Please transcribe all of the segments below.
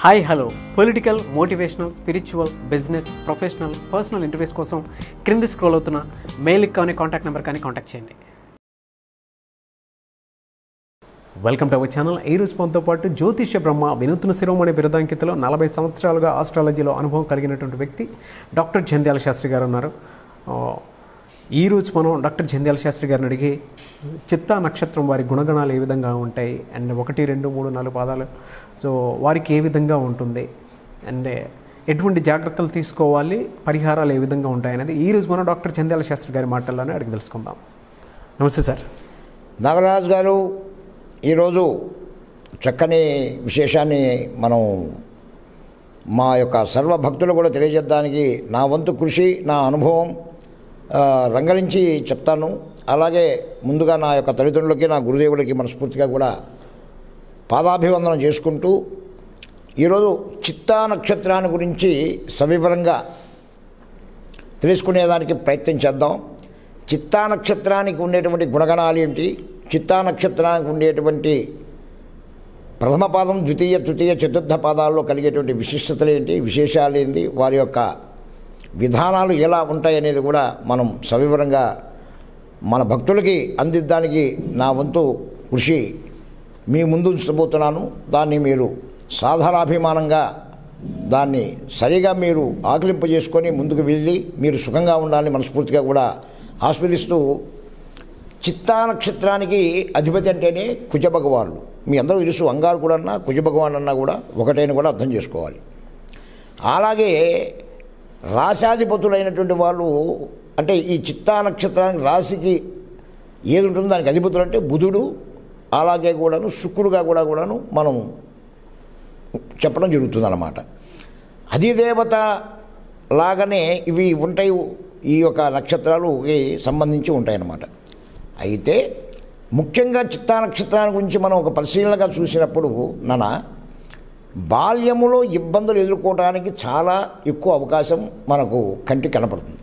Hi hello political motivational spiritual business professional personal interviews కోసం క్రింది scroll అవుతున్న mail కానీ కాంటాక్ట్ నెంబర్ కానీ కాంటాక్ట్ చేయండి వెల్కమ్ టు అవర్ ఛానల్ ఈ రోజు మనతో పాటు జ్యోతిష్య బ్రహ్మ వినూత్న శిరోమణి బిరుదాంకితలో నలభై సంవత్సరాలుగా ఆస్ట్రాలజీలో అనుభవం కలిగినటువంటి వ్యక్తి డాక్టర్ జంధ్యాల శాస్త్రి గారు ఉన్నారు ఆ, ఈ రోజు మనం డాక్టర్ జంధ్యాల శాస్త్రి గారిని అడిగి చిత్తా నక్షత్రం వారి గుణగణాలు ఏ విధంగా ఉంటాయి అండ్ ఒకటి రెండు మూడు నాలుగు పాదాలు సో వారికి ఏ విధంగా ఉంటుంది అండ్ ఎటువంటి జాగ్రత్తలు తీసుకోవాలి పరిహారాలు ఏ విధంగా ఉంటాయి అనేది ఈ రోజు మనం డాక్టర్ చంద్యాల శాస్త్రి గారి మాటల్లోనే అడిగి తెలుసుకుందాం నమస్తే సార్ నాగరాజు గారు ఈరోజు చక్కని విశేషాన్ని మనం మా యొక్క సర్వ భక్తులు కూడా తెలియజేయడానికి నా వంతు కృషి నా అనుభవం ఆ, రంగరించి చెప్తాను అలాగే ముందుగా నా యొక్క తల్లిదండ్రులకి నా గురుదేవులకి మనస్ఫూర్తిగా కూడా పాదాభివందనం చేసుకుంటూ ఈరోజు చిత్తా నక్షత్రాన్ని గురించి సవివరంగా తెలుసుకునేదానికి ప్రయత్నం చేద్దాం చిత్తా నక్షత్రానికి ఉండేటువంటి గుణగణాలు ఏంటి చిత్తా నక్షత్రానికి ఉండేటువంటి ప్రథమ పాదం ద్వితీయ తృతీయ చతుర్థ పాదాల్లో కలిగేటువంటి విశిష్టతలు ఏంటి విశేషాలు ఏంటి వారి యొక్క విధానాలు ఎలా ఉంటాయి అనేది కూడా మనం సవివరంగా మన భక్తులకి అందిద్దానికి నా వంతు కృషి మీ ముందు ఉంచబోతున్నాను దాన్ని మీరు సాధారాభిమానంగా దాన్ని సరిగా మీరు ఆకలింపజేసుకొని ముందుకు వెళ్ళి మీరు సుఖంగా ఉండాలని మనస్ఫూర్తిగా కూడా ఆస్వాదిస్తూ చిత్తా నక్షత్రానికి అధిపతి అంటేనే కుజ భగవానుడు మీ అందరూ తెలుసు అంగారు కూడా అన్నా కుజ భగవాన్ అన్నా కూడా ఒకటైన కూడా అర్థం చేసుకోవాలి అలాగే రాశాధిపతులైనటువంటి వాళ్ళు అంటే ఈ చిత్తా నక్షత్రానికి రాశికి ఏది ఉంటుందో దానికి అధిపతులు అంటే బుధుడు అలాగే కూడాను శుక్రుడుగా కూడా కూడాను మనం చెప్పడం జరుగుతుందన్నమాట అధిదేవత లాగానే ఇవి ఉంటాయి ఈ యొక్క నక్షత్రాలుకి సంబంధించి ఉంటాయన్నమాట అయితే ముఖ్యంగా చిత్తా నక్షత్రాన్ని గురించి మనం ఒక పరిశీలనగా చూసినప్పుడు నాన్న బాల్యములో ఇబ్బందులు ఎదుర్కోవడానికి చాలా ఎక్కువ అవకాశం మనకు కంటికి కనపడుతుంది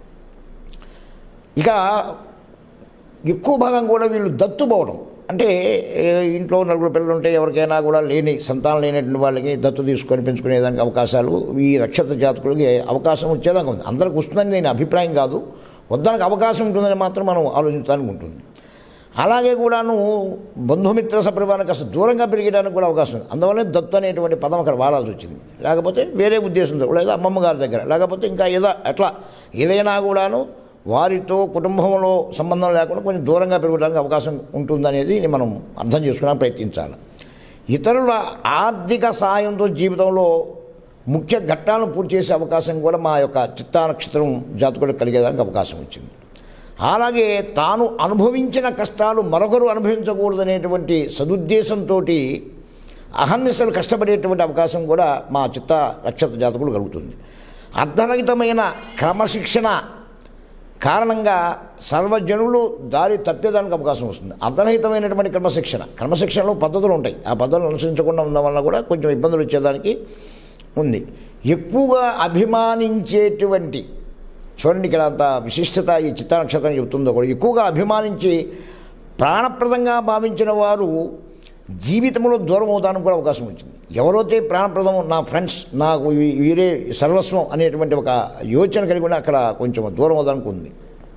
ఇక ఎక్కువ భాగం కూడా వీళ్ళు దత్తుపోవడం అంటే ఏ, ఇంట్లో నలుగురు పిల్లలు ఉంటే ఎవరికైనా కూడా లేని సంతానం లేనటువంటి వాళ్ళకి దత్తు తీసుకొని పెంచుకునేదానికి అవకాశాలు ఈ నక్షత్ర జాతకులకి అవకాశం వచ్చేదాకా ఉంది అందరికి వస్తుందని నేను అభిప్రాయం కాదు వద్దానికి అవకాశం ఉంటుందని మాత్రం మనం ఆలోచించడానికి ఉంటుంది అలాగే కూడాను బంధుమిత్ర సపరివారానికి అసలు దూరంగా పెరిగడానికి కూడా అవకాశం ఉంది అందువల్ల దత్తు అనేటువంటి పదం అక్కడ వాడాల్సి వచ్చింది లేకపోతే వేరే ఉద్దేశంతో లేదా అమ్మమ్మ గారి దగ్గర లేకపోతే ఇంకా ఏదో అట్లా ఏదైనా కూడాను వారితో కుటుంబంలో సంబంధం లేకుండా కొంచెం దూరంగా పెరగడానికి అవకాశం ఉంటుందనేది మనం అర్థం చేసుకోవడానికి ప్రయత్నించాలి ఇతరుల ఆర్థిక సాయంతో జీవితంలో ముఖ్య ఘట్టాలను పూర్తి చేసే అవకాశం కూడా మా యొక్క చిత్తా నక్షత్రం జాతకులకు కలిగేదానికి అవకాశం వచ్చింది అలాగే తాను అనుభవించిన కష్టాలు మరొకరు అనుభవించకూడదనేటువంటి సదుద్దేశంతో అహర్నిశలు కష్టపడేటువంటి అవకాశం కూడా మా చిత్త నక్షత్ర జాతకులు కలుగుతుంది అర్ధరహితమైన క్రమశిక్షణ కారణంగా సర్వజనులు దారి తప్పేదానికి అవకాశం వస్తుంది అర్ధరహితమైనటువంటి క్రమశిక్షణ క్రమశిక్షణలో పద్ధతులు ఉంటాయి ఆ పద్ధతులు అనుసరించకుండా ఉండడం వల్ల కూడా కొంచెం ఇబ్బందులు వచ్చేదానికి ఉంది ఎక్కువగా అభిమానించేటువంటి చూడండి ఇక్కడ అంత విశిష్టత ఈ చిత్తా నక్షత్రం చెబుతుందో కూడా ఎక్కువగా అభిమానించి ప్రాణప్రదంగా భావించిన వారు జీవితంలో దూరం అవడానికి కూడా అవకాశం వచ్చింది ఎవరైతే ప్రాణప్రదం నా ఫ్రెండ్స్ నాకు వీ- వీరే సర్వస్వం అనేటువంటి ఒక యోచన కలిగి ఉండి అక్కడ కొంచెం దూరం అవడానికి ఉంది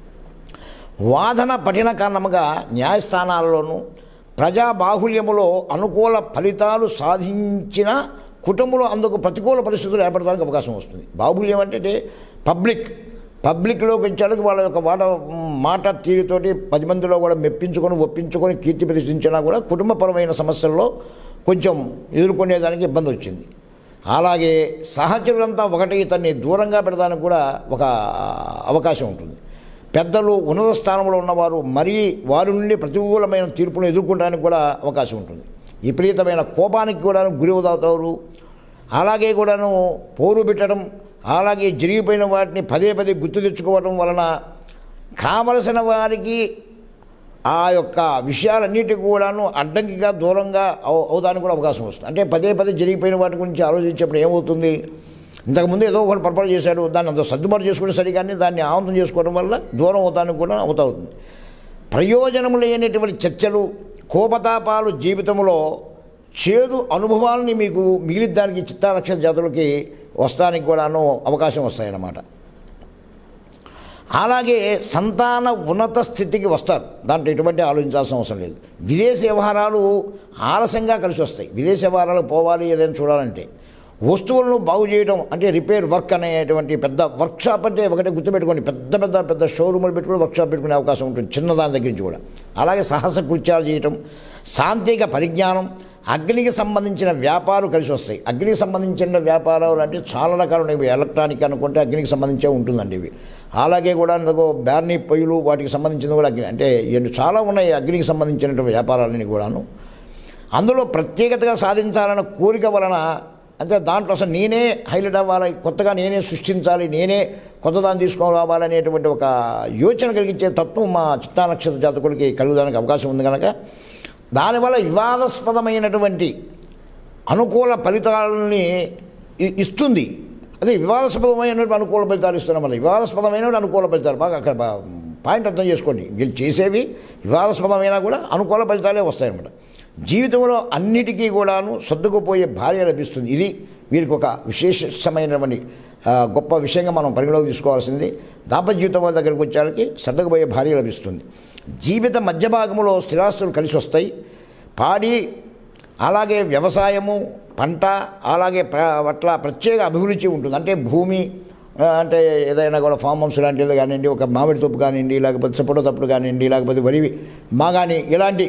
వాదన పఠిన కారణముగా న్యాయస్థానాలలోనూ ప్రజా బాహుల్యములో అనుకూల ఫలితాలు సాధించిన కుటుంబంలో అందుకు ప్రతికూల పరిస్థితులు ఏర్పడడానికి అవకాశం వస్తుంది బాహుల్యం అంటే పబ్లిక్ పబ్లిక్లోకి వచ్చేందుకు వాళ్ళ యొక్క వాట మాట తీరుతోటి పది మందిలో కూడా మెప్పించుకొని ఒప్పించుకొని కీర్తి ప్రతిష్ఠించినా కూడా కుటుంబపరమైన సమస్యల్లో కొంచెం ఎదుర్కొనేదానికి ఇబ్బంది వచ్చింది అలాగే సహచరులంతా ఒకటి ఇతన్ని దూరంగా పెడడానికి కూడా ఒక అవకాశం ఉంటుంది పెద్దలు ఉన్నత స్థానంలో ఉన్నవారు మరీ వారి నుండి ప్రతికూలమైన తీర్పును ఎదుర్కొనడానికి కూడా అవకాశం ఉంటుంది విపరీతమైన కోపానికి కూడా గురి అవుతారు అలాగే కూడాను పోరు పెట్టడం అలాగే జరిగిపోయిన వాటిని పదే పదే గుర్తు తెచ్చుకోవడం వలన కావలసిన వారికి ఆ యొక్క విషయాలన్నిటికీ కూడాను అడ్డంకిగా దూరంగా అవ- అవడానికి కూడా అవకాశం వస్తుంది అంటే పదే పదే జరిగిపోయిన వాటి గురించి ఆలోచించేప్పుడు ఏమవుతుంది ఇంతకుముందు ఏదో ఒకటి పొరపాటు చేశాడు దాన్ని అంత సర్దుబాటు చేసుకునే సరిగానే దాన్ని ఆనందం చేసుకోవడం వల్ల దూరం అవుతానికి కూడా అవుతుంది ప్రయోజనం లేనటువంటి చర్చలు కోపతాపాలు జీవితంలో చేదు అనుభవాలని మీకు మిగిలిద్దానికి చిత్తా నక్షత్ర జాతులకి వస్తానికి కూడాను అవకాశం వస్తాయన్నమాట అలాగే సంతాన ఉన్నత స్థితికి వస్తారు దాంట్లో ఎటువంటి ఆలోచించాల్సిన అవసరం లేదు విదేశీ వ్యవహారాలు ఆలస్యంగా కలిసి వస్తాయి విదేశీ వ్యవహారాలు పోవాలి ఏదైనా చూడాలంటే వస్తువులను బాగు చేయడం అంటే రిపేర్ వర్క్ అనేటువంటి పెద్ద వర్క్షాప్ అంటే ఒకటే గుర్తుపెట్టుకోండి పెద్ద పెద్ద పెద్ద షోరూములు పెట్టుకుని వర్క్షాప్ పెట్టుకునే అవకాశం ఉంటుంది చిన్నదాని దగ్గర నుంచి కూడా అలాగే సాహస కృత్యాలు చేయటం సాంతిక పరిజ్ఞానం అగ్నికి సంబంధించిన వ్యాపారాలు కలిసి వస్తాయి అగ్నికి సంబంధించిన వ్యాపారాలు అంటే చాలా రకాలు ఉన్నాయి ఇవి ఎలక్ట్రానిక్ అనుకుంటే అగ్నికి సంబంధించే ఉంటుందండి ఇవి అలాగే కూడా ఇందులో బ్యార్నీ పొయ్యిలు వాటికి సంబంధించింది కూడా అగ్ని అంటే ఇవన్నీ చాలా ఉన్నాయి అగ్నికి సంబంధించినటువంటి వ్యాపారాలని కూడాను అందులో ప్రత్యేకతగా సాధించాలన్న కోరిక వలన అంటే దాంట్లో అసలు నేనే హైలైట్ అవ్వాలి కొత్తగా నేనే సృష్టించాలి నేనే కొత్తదాన్ని తీసుకొని రావాలనేటువంటి ఒక యోచన కలిగించే తత్వం మా చిత్తా నక్షత్ర జాతకుడికి కలుగుదానికి అవకాశం ఉంది కనుక దానివల్ల వివాదాస్పదమైనటువంటి అనుకూల ఫలితాలని ఇ- ఇస్తుంది అదే వివాదాస్పదమైనటువంటి అనుకూల ఫలితాలు ఇస్తున్నాం మళ్ళీ వివాదాస్పదమైన అనుకూల ఫలితాలు బాగా అక్కడ బా- పాయింట్ అర్థం చేసుకోండి వీళ్ళు చేసేవి వివాదాస్పదమైనా కూడా అనుకూల ఫలితాలే వస్తాయన్నమాట జీవితంలో అన్నిటికీ కూడాను సర్దుకుపోయే భార్య లభిస్తుంది ఇది వీరికి ఒక విశేషమైనటువంటి ఆ, గొప్ప విషయంగా మనం పరిగణలోకి తీసుకోవాల్సింది దాంపత్య జీవితం వాళ్ళ దగ్గరికి వచ్చేసరికి సర్దుకుపోయే భార్య లభిస్తుంది జీవిత మధ్య భాగంలో స్థిరాస్తులు కలిసి వస్తాయి పాడి అలాగే వ్యవసాయము పంట అలాగే ప్ర పట్ల ప్రత్యేక అభిరుచి ఉంటుంది అంటే భూమి ఆ, అంటే ఏదైనా కూడా ఫామ్ హౌస్ లాంటిది కానివ్వండి ఒక మామిడి తప్పు కానివ్వండి లేకపోతే సపోటా తప్పుడు కానివ్వండి లేకపోతే వరి మాగాని ఇలాంటి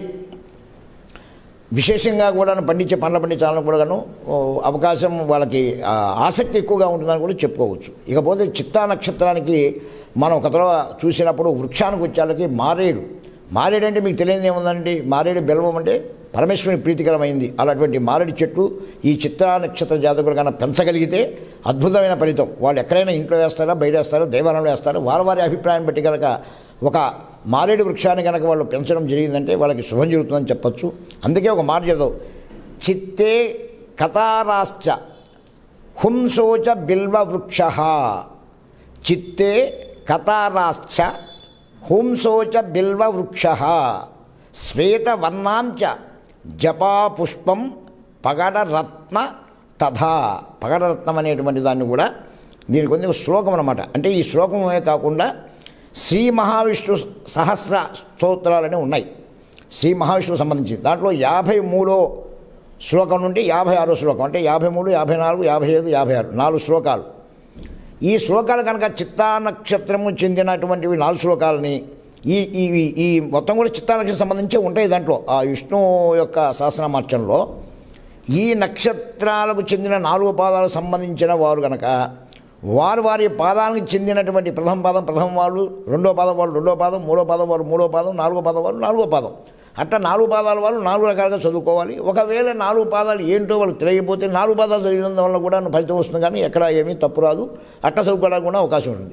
విశేషంగా కూడా పండించే పండ్ల పండించాలని కూడాను ఓ, అవకాశం వాళ్ళకి ఆ, ఆసక్తి ఎక్కువగా ఉంటుందని కూడా చెప్పుకోవచ్చు ఇకపోతే చిత్తా నక్షత్రానికి మనం ఒక తర్వాత చూసినప్పుడు వృక్షానికి వచ్చేళ్ళకి మారేడు మారేడు అంటే మీకు తెలియదు ఏముందండి మారేడు బెల్వం అంటే పరమేశ్వరుని ప్రీతికరమైంది అలాంటి మారేడు చెట్టు ఈ చిత్తా నక్షత్ర జాతకులు కన్నా పెంచగలిగితే అద్భుతమైన ఫలితం వాళ్ళు ఎక్కడైనా ఇంట్లో వేస్తారా బయట వేస్తారా దేవాలయంలో వేస్తారా వారి వారి అభిప్రాయం బట్టి కనుక ఒక మారేడు వృక్షాన్ని కనుక వాళ్ళు పెంచడం జరిగిందంటే వాళ్ళకి శుభం జరుగుతుందని చెప్పచ్చు అందుకే ఒక మాట చెప్తావు చిత్తే కథారాశ్చ హుంసోచ బిల్వ వృక్ష చిత్తే కథారాశ్చ హుంసోచ బిల్వ వృక్ష శ్వేతవర్ణాంచ జపాపుష్పం పగడరత్న తథా పగడరత్నం అనేటువంటి దాన్ని కూడా దీనికి కొంచెం శ్లోకం అనమాట అంటే ఈ శ్లోకమే కాకుండా శ్రీ మహావిష్ణు సహస్ర స్తోత్రాలని ఉన్నాయి శ్రీ మహావిష్ణువు సంబంధించి దాంట్లో యాభై మూడో శ్లోకం నుండి యాభై ఆరో శ్లోకం అంటే యాభై మూడు యాభై నాలుగు యాభై ఐదు యాభై ఆరు నాలుగు శ్లోకాలు ఈ శ్లోకాలు కనుక చిత్తా నక్షత్రము చెందినటువంటివి నాలుగు శ్లోకాలని ఈ ఈ ఈ- ఈ మొత్తం కూడా చిత్తా నక్షత్రం సంబంధించి ఉంటాయి దాంట్లో ఆ విష్ణు యొక్క సహస్రమార్చనలో ఈ నక్షత్రాలకు చెందిన నాలుగు పాదాలకు సంబంధించిన వారు కనుక వారు వారి పాదాలకు చెందినటువంటి ప్రథమ పాదం ప్రథమ వాళ్ళు రెండో పాదం వాళ్ళు రెండో పాదం మూడో పాదం వారు మూడో పాదం నాలుగో పాదం వాళ్ళు నాలుగో పాదం అట్లా నాలుగు పాదాల వాళ్ళు నాలుగు రకాలుగా చదువుకోవాలి ఒకవేళ నాలుగు పాదాలు ఏంటో వాళ్ళు తెలియకపోతే నాలుగు పాదాలు చదివినందు వల్ల కూడా ఫలితం వస్తుంది కానీ ఎక్కడ ఏమీ తప్పు రాదు అట్లా చదువుకోవడానికి కూడా అవకాశం ఉంటుంది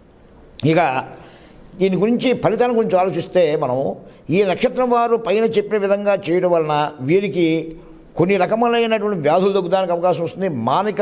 ఇక దీని గురించి ఫలితాల గురించి ఆలోచిస్తే మనం ఈ నక్షత్రం వారు పైన చెప్పిన విధంగా చేయడం వలన వీరికి కొన్ని రకములైనటువంటి వ్యాధులు తగ్గుదానికి అవకాశం వస్తుంది మానసిక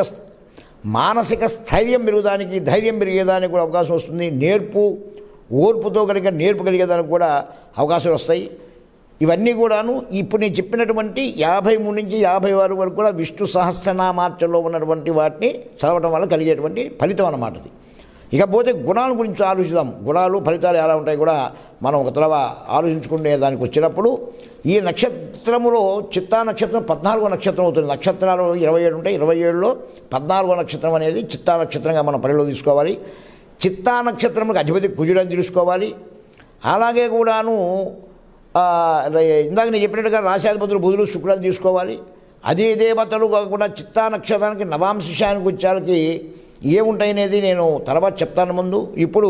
మానసిక స్థైర్యం పెరుగుదానికి ధైర్యం పెరిగేదానికి కూడా అవకాశం వస్తుంది నేర్పు ఓర్పుతో కలిగే నేర్పు కలిగేదానికి కూడా అవకాశాలు వస్తాయి ఇవన్నీ కూడాను ఇప్పుడు నేను చెప్పినటువంటి యాభై మూడు నుంచి యాభై ఆరు వరకు కూడా విష్ణు సహస్రనామార్చనలో ఉన్నటువంటి వాటిని చదవడం వల్ల కలిగేటువంటి ఫలితం అన్నమాట ఇది ఇకపోతే గుణాల గురించి ఆలోచిద్దాం గుణాలు ఫలితాలు ఎలా ఉంటాయి కూడా మనం ఒక తరవ ఆలోచించుకునే దానికి వచ్చినప్పుడు ఈ నక్షత్రములో చిత్తా నక్షత్రం పద్నాలుగో నక్షత్రం అవుతుంది నక్షత్రాలు ఇరవై ఏడు ఉంటాయి ఇరవై ఏడులో పద్నాలుగో నక్షత్రం అనేది చిత్తా నక్షత్రంగా మనం పరిలో తీసుకోవాలి చిత్తా నక్షత్రములకు అధిపతి కుజుడని తెలుసుకోవాలి అలాగే కూడాను ఆ, రే- ఇందాక నేను చెప్పినట్టుగా రాశాధిపతులు బుధుడు శుక్రులను తీసుకోవాలి అదే దేవతలు కాకుండా చిత్తా నక్షత్రానికి నవాంశానికి వచ్చేసరికి ఏముంటాయనేది నేను తర్వాత చెప్తాను ముందు ఇప్పుడు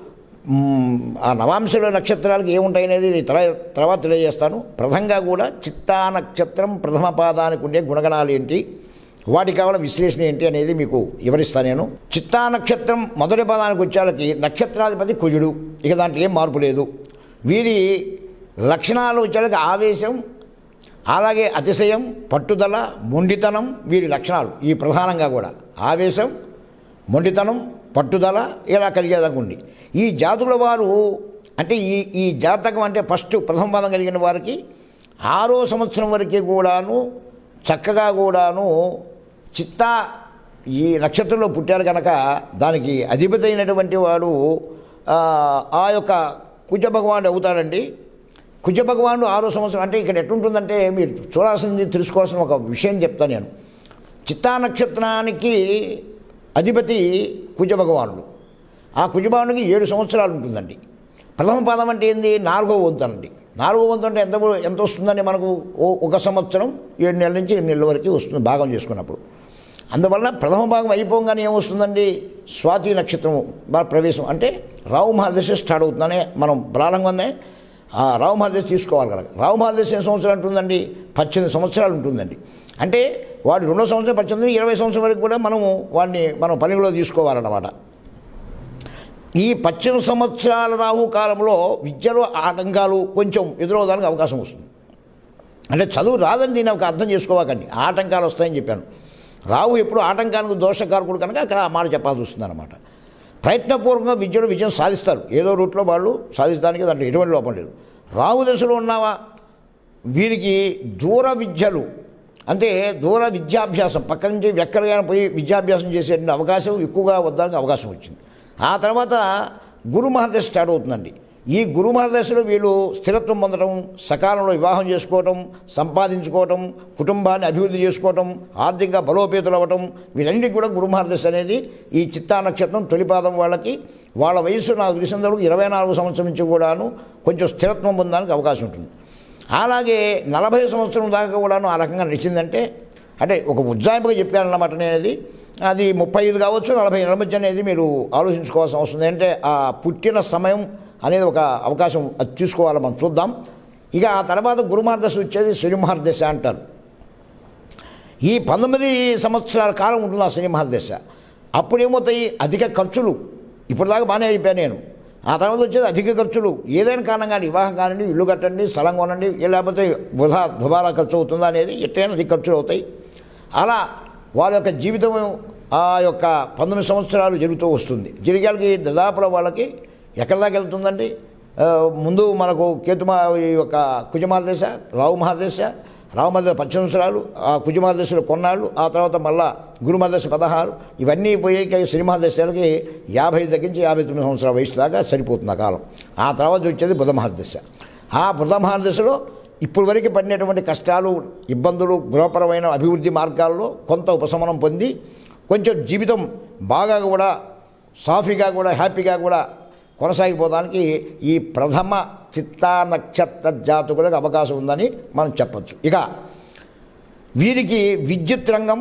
మ్, ఆ నవాంశలో నక్షత్రాలకు ఏముంటాయనేది తర తర్వాత తెలియజేస్తాను ప్రథంగా కూడా చిత్తా నక్షత్రం ప్రథమ పాదానికి ఉండే గుణగణాలు ఏంటి వాటికి కావాల విశ్లేషణ ఏంటి అనేది మీకు వివరిస్తాను నేను చిత్తా నక్షత్రం మొదటి పదానికి వచ్చేసరికి నక్షత్రాధిపతి కుజుడు ఇక దాంట్లో ఏం మార్పు లేదు వీరి లక్షణాలు వచ్చేసరికి ఆవేశం అలాగే అతిశయం పట్టుదల మొండితనం వీరి లక్షణాలు ఈ ప్రధానంగా కూడా ఆవేశం మొండితనం పట్టుదల ఇలా కలిగేదనుకోండి ఈ జాతుల వారు అంటే ఈ ఈ జాతకం అంటే ఫస్ట్ ప్రథమ పదం కలిగిన వారికి ఆరో సంవత్సరం వరకే కూడాను చక్కగా కూడాను చిత్తా ఈ నక్షత్రంలో పుట్టారు కనుక దానికి అధిపతి అయినటువంటి వాడు ఆ, ఆ యొక్క కుజ భగవానుడు అవుతాడండి కుజ భగవానుడు ఆరో సంవత్సరం అంటే ఇక్కడ ఎట్లుంటుందంటే మీరు చూడాల్సింది తెలుసుకోవాల్సిన ఒక విషయం చెప్తాను నేను చిత్తా నక్షత్రానికి అధిపతి కుజ భగవానుడు ఆ కుజభావనికి ఏడు సంవత్సరాలు ఉంటుందండి ప్రథమ పాదం అంటే ఏంది నాలుగో వంతు అండి నాలుగో వంతు అంటే ఎంత ఎంత వస్తుందండి మనకు ఓ- ఒక సంవత్సరం ఏడు నెలల నుంచి ఎనిమిది నెలల వరకు వస్తుంది భాగం చేసుకున్నప్పుడు అందువల్ల ప్రథమ భాగం అయిపోగానే ఏమొస్తుందండి స్వాతి నక్షత్రం బా- ప్రవేశం అంటే రావు మహాదశ స్టార్ట్ అవుతుందనే మనం ప్రారంభంగానే ఆ రావు మహాదశ తీసుకోవాలి కనుక రావు మహాదశ ఎన్ని సంవత్సరాలు ఉంటుందండి పద్దెనిమిది సంవత్సరాలు ఉంటుందండి అంటే వాడు రెండో సంవత్సరం పద్దెనిమిది ఇరవై సంవత్సరం వరకు కూడా మనము వాడిని మనం పనిలో తీసుకోవాలన్నమాట ఈ పశ్చిమ సంవత్సరాల రాహు కాలంలో విద్యలో ఆటంకాలు కొంచెం ఎదురవడానికి అవకాశం వస్తుంది అంటే చదువు రాదని దీన్ని ఒక అర్థం చేసుకోవాకండి ఆటంకాలు వస్తాయని చెప్పాను రావు ఎప్పుడు ఆటంకానికి దోషకారకుడు కనుక అక్కడ ఆ మాట చెప్పాల్సి వస్తుంది అనమాట ప్రయత్నపూర్వకంగా విద్యలో విజయం సాధిస్తారు ఏదో రూట్లో వాళ్ళు సాధించడానికి దాంట్లో ఎటువంటి లోపం లేదు రావు దశలో ఉన్నావా వీరికి దూర విద్యలు అంటే దూర విద్యాభ్యాసం పక్క నుంచి ఎక్కడికైనా పోయి విద్యాభ్యాసం చేసే అవకాశం ఎక్కువగా వద్దానికి అవకాశం వచ్చింది ఆ తర్వాత గురు మహాదశ స్టార్ట్ అవుతుందండి ఈ గురు మహాదశలో వీళ్ళు స్థిరత్వం పొందడం సకాలంలో వివాహం చేసుకోవటం సంపాదించుకోవటం కుటుంబాన్ని అభివృద్ధి చేసుకోవటం ఆర్థికంగా బలోపేతులు అవ్వటం వీటన్నిటికి కూడా గురు మహాదశ అనేది ఈ చిత్తా నక్షత్రం తొలిపాదం వాళ్ళకి వాళ్ళ వయసు నాకు తెలిసినందుకు ఇరవై నాలుగు సంవత్సరం నుంచి కూడాను కొంచెం స్థిరత్వం పొందడానికి అవకాశం ఉంటుంది అలాగే నలభై సంవత్సరం దాకా కూడాను ఆ రకంగా నడిచిందంటే అంటే ఒక ఉజ్జాయింపుగా చెప్పానన్నమాట నేను అది అది ముప్పై ఐదు కావచ్చు నలభై ఏళ్ళ మధ్య అనేది మీరు ఆలోచించుకోవాల్సిన అవసరం ఉంది అంటే ఆ పుట్టిన సమయం అనేది ఒక అవకాశం అది చూసుకోవాలి మనం చూద్దాం ఇక ఆ తర్వాత గురుమార్దశ వచ్చేది శనిమహార్దశ అంటారు ఈ పంతొమ్మిది సంవత్సరాల కాలం ఉంటుంది ఆ శని మహాదశ అప్పుడు ఏమవుతాయి అధిక ఖర్చులు ఇప్పుడు దాకా బాగానే అయిపోయాను నేను ఆ తర్వాత వచ్చేది అధిక ఖర్చులు ఏదైనా కారణం కానీ వివాహం కానివ్వండి ఇల్లు కట్టండి స్థలం కొనండి ఏ లేకపోతే వృధా దుబారా ఖర్చు అవుతుందా అనేది ఎట్టైనా అధిక ఖర్చులు అవుతాయి అలా వాళ్ళ యొక్క జీవితం ఆ యొక్క పంతొమ్మిది సంవత్సరాలు జరుగుతూ వస్తుంది జరిగాలకి దాదాపులో వాళ్ళకి ఎక్కడి దాకా వెళ్తుందండి ఆ, ముందు మనకు కేతుమా ఈ యొక్క కుజమహాదశ రావు మహాదశ రామదశ పద్దెనిమిది సంవత్సరాలు ఆ కుజమహాదశలో కొన్నాళ్ళు ఆ తర్వాత మళ్ళా గురుమహాదశ పదహారు ఇవన్నీ పోయాక సినిమహాదశలకి యాభై దగ్గర నుంచి యాభై తొమ్మిది సంవత్సరాల వయసు దాకా సరిపోతుంది ఆ కాలం ఆ తర్వాత వచ్చేది బుధ మహాదశ ఆ బుధ మహాదశలో ఇప్పుడు వరకు పడినటువంటి కష్టాలు ఇబ్బందులు గృహపరమైన అభివృద్ధి మార్గాల్లో కొంత ఉపశమనం పొంది కొంచెం జీవితం బాగా కూడా సాఫీగా కూడా హ్యాపీగా కూడా కొనసాగిపోవడానికి ఈ ప్రథమ చిత్తా నక్షత్ర జాతకులకు అవకాశం ఉందని మనం చెప్పచ్చు ఇక వీరికి విద్యుత్ రంగం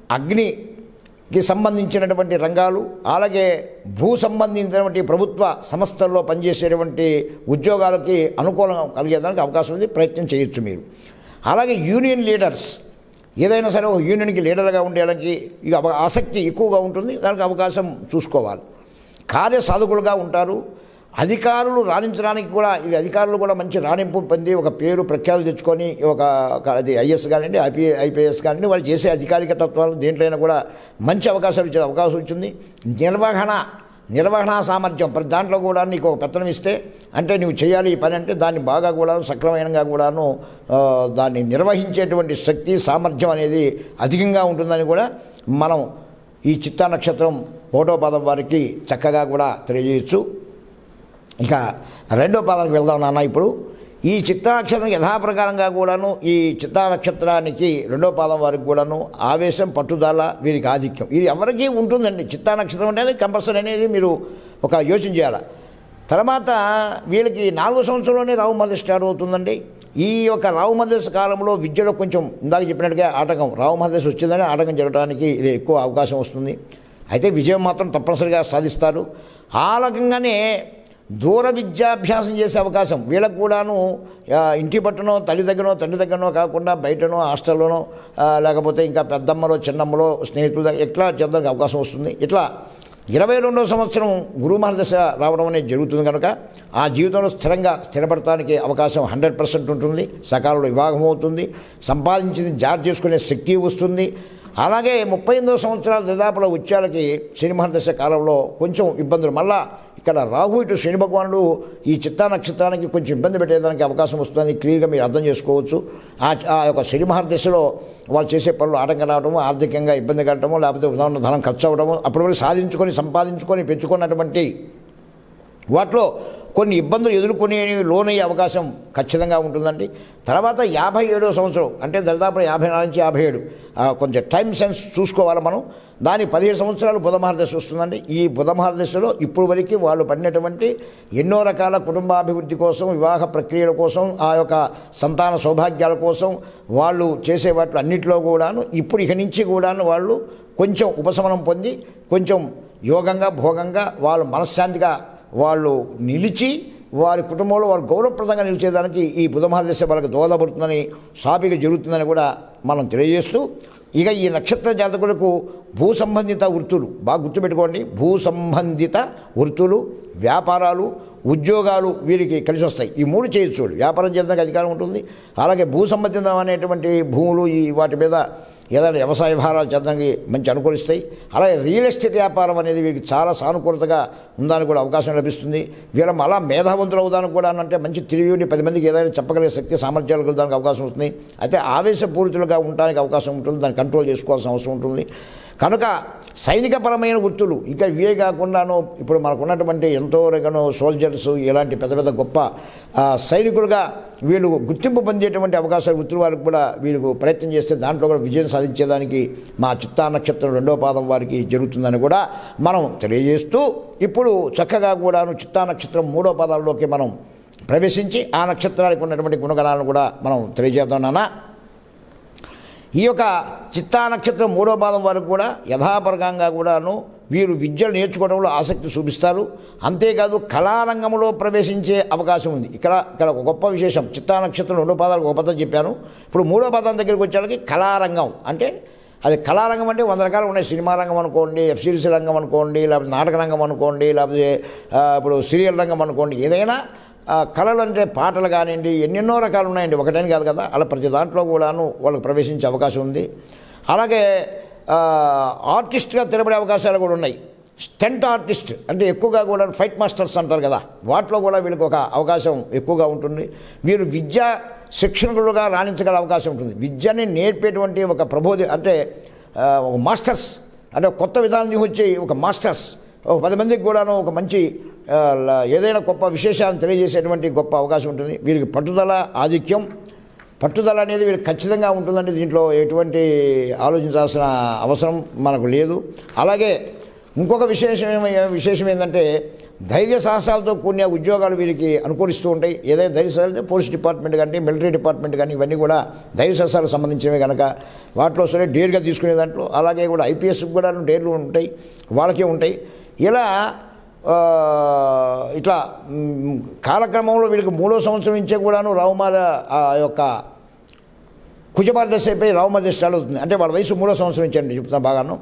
అగ్నికి సంబంధించినటువంటి రంగాలు అలాగే భూ సంబంధించినటువంటి ప్రభుత్వ సంస్థల్లో పనిచేసేటువంటి ఉద్యోగాలకి అనుకూలంగా కలిగేదానికి అవకాశం ఉంది ప్రయత్నం చేయొచ్చు మీరు అలాగే యూనియన్ లీడర్స్ ఏదైనా సరే ఒక యూనియన్కి లీడర్గా ఉండేదానికి ఇక అవ- ఆసక్తి ఎక్కువగా ఉంటుంది దానికి అవకాశం చూసుకోవాలి కార్య సాధకులుగా ఉంటారు అధికారులు రాణించడానికి కూడా ఇది అధికారులు కూడా మంచి రాణింపు పొంది ఒక పేరు ప్రఖ్యాతులు తెచ్చుకొని ఒక ఒక అది ఐఎస్ కానివ్వండి ఐపీ ఐపీఎస్ కానివ్వండి వాళ్ళు చేసే అధికారిక తత్వాలు దేంట్లోనైనా కూడా మంచి అవకాశాలు ఇచ్చే అవకాశం వచ్చింది నిర్వహణ నిర్వహణ సామర్థ్యం ప్రతి దాంట్లో కూడా నీకు ఒక పెత్తనం ఇస్తే అంటే నువ్వు చేయాలి ఈ పని అంటే దాన్ని బాగా కూడా సక్రమంగా కూడాను ఆ, దాన్ని నిర్వహించేటువంటి శక్తి సామర్థ్యం అనేది అధికంగా ఉంటుందని కూడా మనం ఈ చిత్తా నక్షత్రం ఒకటో పదం వారికి చక్కగా కూడా తెలియజేయచ్చు ఇక రెండో పాదానికి వెళ్దాం నాన్న ఇప్పుడు ఈ చిత్తా నక్షత్రం యథాప్రకారంగా కూడాను ఈ చిత్తా నక్షత్రానికి రెండో పాదం వారికి కూడాను ఆవేశం పట్టుదల వీరికి ఆధిక్యం ఇది ఎవరికీ ఉంటుందండి చిత్తా నక్షత్రం అనేది కంపల్సరీ అనేది మీరు ఒక యోచన చేయాలి తర్వాత వీళ్ళకి నాలుగో సంవత్సరంలోనే రావు మధ్య స్టార్ట్ అవుతుందండి ఈ యొక్క రావు మధ్యశ కాలంలో విద్యలో కొంచెం ఇందాక చెప్పినట్టుగా ఆటంకం రావు మధ్యశ వచ్చిందని ఆటంకం జరగడానికి ఇది ఎక్కువ అవకాశం వస్తుంది అయితే విజయం మాత్రం తప్పనిసరిగా సాధిస్తారు ఆ రకంగానే దూర విద్యాభ్యాసం చేసే అవకాశం వీళ్ళకు కూడాను ఆ, ఇంటి పట్టునో తల్లి దగ్గరనో తండ్రి దగ్గరనో కాకుండా బయటనో హాస్టల్లోనో ఆ, లేకపోతే ఇంకా పెద్దమ్మలో చిన్నమ్మలో స్నేహితుల దగ్గర ఇట్లా చేద్దానికి అవకాశం వస్తుంది ఇట్లా ఇరవై రెండవ సంవత్సరం గురు మహర్దశ రావడం అనేది జరుగుతుంది కనుక ఆ జీవితంలో స్థిరంగా స్థిరపడటానికి అవకాశం హండ్రెడ్ పర్సెంట్ ఉంటుంది సకాలంలో వివాహం అవుతుంది సంపాదించింది జాగ్రత్త చేసుకునే శక్తి వస్తుంది అలాగే ముప్పై ఎనిమిదో సంవత్సరాల దరిదాపులో వచ్చేలకి శనిమహర్దశ కాలంలో కొంచెం ఇబ్బందులు మళ్ళా ఇక్కడ రాహు ఇటు శని భగవానుడు ఈ చిత్తా నక్షత్రానికి కొంచెం ఇబ్బంది పెట్టేదానికి అవకాశం వస్తుందని క్లియర్గా మీరు అర్థం చేసుకోవచ్చు ఆ ఆ యొక్క శని మహర్దశలో వాళ్ళు చేసే పనులు ఆటంకం రావడము ఆర్థికంగా ఇబ్బంది కట్టడము లేకపోతే ఉదాహరణ ధనం ఖర్చు అవ్వడము అప్పటి వరకు సాధించుకొని సంపాదించుకొని పెంచుకున్నటువంటి వాటిలో కొన్ని ఇబ్బందులు ఎదుర్కొనే లోనయ్యే అవకాశం ఖచ్చితంగా ఉంటుందండి తర్వాత యాభై ఏడో సంవత్సరం అంటే దరిదాపు యాభై నాలుగు నుంచి యాభై ఏడు ఆ, కొంచెం టైం సెన్స్ చూసుకోవాలి మనం దాని పదిహేడు సంవత్సరాలు బుధమహారదశ వస్తుందండి ఈ బుధమహారదశలో ఇప్పుడు వరకు వాళ్ళు పడినటువంటి ఎన్నో రకాల కుటుంబాభివృద్ధి కోసం వివాహ ప్రక్రియల కోసం ఆ యొక్క సంతాన సౌభాగ్యాల కోసం వాళ్ళు చేసే వాటిలో అన్నింటిలో కూడాను ఇప్పుడు ఇక నుంచి కూడాను వాళ్ళు కొంచెం ఉపశమనం పొంది కొంచెం యోగంగా భోగంగా వాళ్ళు మనశ్శాంతిగా వాళ్ళు నిలిచి వారి కుటుంబంలో వారు గౌరవప్రదంగా నిలిచేదానికి ఈ బుధమహాదశ వాళ్ళకి దోహదపడుతుందని సాపిక జరుగుతుందని కూడా మనం తెలియజేస్తూ ఇక ఈ నక్షత్ర జాతకులకు భూ సంబంధిత వృత్తులు బాగా గుర్తుపెట్టుకోండి భూ సంబంధిత వృత్తులు వ్యాపారాలు ఉద్యోగాలు వీరికి కలిసి వస్తాయి ఈ మూడు చేయొచ్చు వాళ్ళు. వ్యాపారం చేయడానికి అధికారం ఉంటుంది అలాగే భూ సంబంధితం అనేటువంటి భూములు ఈ వాటి మీద ఏదైనా వ్యవసాయ భారాలు చేద్దానికి మంచి అనుకూలిస్తాయి అలాగే రియల్ ఎస్టేట్ వ్యాపారం అనేది వీరికి చాలా సానుకూలతగా ఉందని కూడా అవకాశం లభిస్తుంది వీళ్ళ అలా మేధావంతులు అవుదానికి కూడా అంటే మంచి తెలివి ఉండి పది మందికి ఏదైనా చెప్పగలిగే శక్తి సామర్థ్యాలు కలగడానికి అవకాశం వస్తుంది అయితే ఆవేశపూరితులుగా ఉండడానికి అవకాశం ఉంటుంది దాన్ని కంట్రోల్ చేసుకోవాల్సిన అవసరం ఉంటుంది కనుక సైనికపరమైన వృత్తులు ఇంకా ఇవే కాకుండాను ఇప్పుడు మనకు ఉన్నటువంటి ఎంతో రకను సోల్జర్స్ ఇలాంటి పెద్ద పెద్ద గొప్ప ఆ, సైనికులుగా వీళ్ళు గుర్తింపు పొందేటువంటి అవకాశాలు వృత్తుల వారికి కూడా వీళ్ళు ప్రయత్నం చేస్తే దాంట్లో కూడా విజయం సాధించేదానికి మా చిత్తా నక్షత్రం రెండో పాదం వారికి జరుగుతుందని కూడా మనం తెలియజేస్తూ ఇప్పుడు చక్కగా కూడాను చిత్తా నక్షత్రం మూడో పాదాల్లోకి మనం ప్రవేశించి ఆ నక్షత్రానికి ఉన్నటువంటి గుణగణాలను కూడా మనం తెలియజేద్దాం నాన్న ఈ యొక్క చిత్తా నక్షత్రం మూడో పాదం వరకు కూడా యథాపరకంగా కూడాను వీరు విద్యలు నేర్చుకోవడంలో ఆసక్తి చూపిస్తారు అంతేకాదు కళారంగంలో ప్రవేశించే అవకాశం ఉంది ఇక్కడ ఇక్కడ ఒక గొప్ప విశేషం చిత్తా నక్షత్రం రెండో పాదాలకు ఒక పదం చెప్పాను ఇప్పుడు మూడో పదం దగ్గరికి వచ్చేసరికి కళారంగం అంటే అది కళారంగం అంటే వంద రకాలు ఉన్నాయి సినిమా రంగం అనుకోండి వెబ్ సిరీస్ రంగం అనుకోండి లేకపోతే నాటక రంగం అనుకోండి లేకపోతే ఆ, ఇప్పుడు సీరియల్ రంగం అనుకోండి ఏదైనా ఆ, కళలు అంటే పాటలు కానివ్వండి ఎన్నెన్నో రకాలు ఉన్నాయండి ఒకటని కాదు కదా అలా ప్రతి దాంట్లో కూడాను వాళ్ళకి ప్రవేశించే అవకాశం ఉంది అలాగే ఆ, ఆర్టిస్ట్గా తిరబడే అవకాశాలు కూడా ఉన్నాయి స్టంట్ ఆర్టిస్ట్ అంటే ఎక్కువగా కూడా ఫైట్ మాస్టర్స్ అంటారు కదా వాటిలో కూడా వీళ్ళకి ఒక అవకాశం ఎక్కువగా ఉంటుంది వీరు విద్యా శిక్షకులుగా రాణించగల అవకాశం ఉంటుంది విద్యని నేర్పేటువంటి ఒక ప్రబోధి అంటే ఆ, ఒక మాస్టర్స్ అంటే ఒక కొత్త విధానం వచ్చి ఒక మాస్టర్స్ ఒక పది మందికి కూడాను ఒక మంచి ఆ, ల- ఏదైనా గొప్ప విశేషాలను తెలియజేసేటువంటి గొప్ప అవకాశం ఉంటుంది వీరికి పట్టుదల ఆధిక్యం పట్టుదల అనేది వీరికి ఖచ్చితంగా ఉంటుందండి దీంట్లో ఎటువంటి ఆలోచించాల్సిన అవసరం మనకు లేదు అలాగే ఇంకొక విశేషం ఏమ- విశేషం ఏంటంటే ధైర్య సాహసాలతో కూడిన ఉద్యోగాలు వీరికి అనుకూలిస్తూ ఉంటాయి ఏదైనా ధైర్య సాహసాలు అంటే పోలీస్ డిపార్ట్మెంట్ కానీ మిలిటరీ డిపార్ట్మెంట్ కానీ ఇవన్నీ కూడా ధైర్య సాహసాలకు సంబంధించినవి కనుక వాటిలో సరే డేర్గా తీసుకునే దాంట్లో అలాగే కూడా ఐపీఎస్కి కూడా డేర్లు ఉంటాయి వాళ్ళకే ఉంటాయి ఇలా ఆ, ఇట్లా మ్, కాలక్రమంలో వీళ్ళకి మూడో సంవత్సరం నుంచే కూడాను రావుమాల ఆ యొక్క కుజబార దశ అయిపోయి రావుమాల దశ స్టార్ట్ అవుతుంది అంటే వాళ్ళ వయసు మూడో సంవత్సరం నుంచి అండి చెప్తాను బాగాను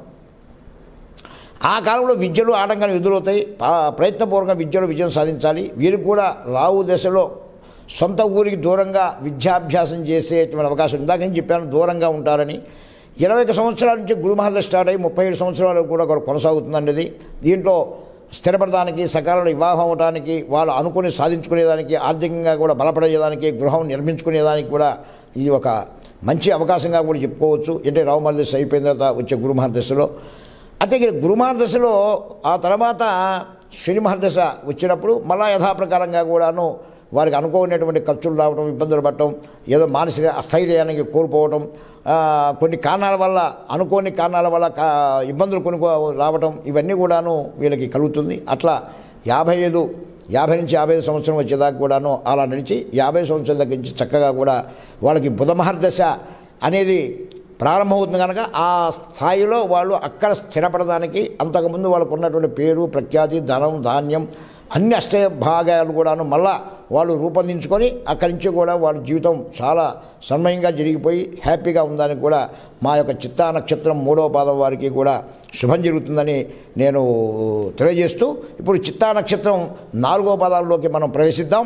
ఆ కాలంలో విద్యలు ఆటంకాలు ఎదురవుతాయి పా- ప్రయత్నపూర్వకంగా విద్యలో విజయం సాధించాలి వీరికి కూడా రావు దశలో సొంత ఊరికి దూరంగా విద్యాభ్యాసం చేసేటువంటి అవకాశం ఇందాక నేను చెప్పాను దూరంగా ఉంటారని ఇరవై ఒక సంవత్సరాల నుంచి గురుమహర్ద స్టార్ట్ అయ్యి ముప్పై ఏడు సంవత్సరాలు కూడా కూడా కొనసాగుతుందండి ఇది దీంట్లో స్థిరపడడానికి సకాలంలో వివాహం అవడానికి వాళ్ళు అనుకుని సాధించుకునేదానికి ఆర్థికంగా కూడా బలపడేదానికి గృహం నిర్మించుకునేదానికి కూడా ఇది ఒక మంచి అవకాశంగా కూడా చెప్పుకోవచ్చు అంటే రావుమహర్దశ అయిపోయిన తర్వాత వచ్చే గురుమహర్దశలో అయితే ఇక్కడ గురుమహర్దశలో ఆ తర్వాత శని మహర్దశ వచ్చినప్పుడు మళ్ళా యథాప్రకారంగా కూడాను వారికి అనుకోనటువంటి ఖర్చులు రావడం ఇబ్బందులు పడటం ఏదో మానసిక అస్థైర్యానికి కోల్పోవడం ఆ, కొన్ని కారణాల వల్ల అనుకోని కారణాల వల్ల కా ఇబ్బందులు కొనుక్కో రావటం ఇవన్నీ కూడాను వీళ్ళకి కలుగుతుంది అట్లా యాభై ఐదు యాభై నుంచి యాభై ఐదు సంవత్సరం వచ్చేదాకా కూడాను అలా నడిచి యాభై సంవత్సరాల దగ్గర నుంచి చక్కగా కూడా వాళ్ళకి బుధమహర్దశ అనేది ప్రారంభమవుతుంది కనుక ఆ స్థాయిలో వాళ్ళు అక్కడ స్థిరపడడానికి అంతకుముందు వాళ్ళకు ఉన్నటువంటి పేరు ప్రఖ్యాతి ధనం ధాన్యం అన్ని అష్ట భాగాలు కూడాను మళ్ళా వాళ్ళు రూపొందించుకొని అక్కడి నుంచి కూడా వాళ్ళ జీవితం చాలా సన్మయంగా జరిగిపోయి హ్యాపీగా ఉందని కూడా మా యొక్క చిత్తా నక్షత్రం మూడవ పాదం వారికి కూడా శుభం జరుగుతుందని నేను తెలియజేస్తూ ఇప్పుడు చిత్తా నక్షత్రం నాలుగో పాదాల్లోకి మనం ప్రవేశిద్దాం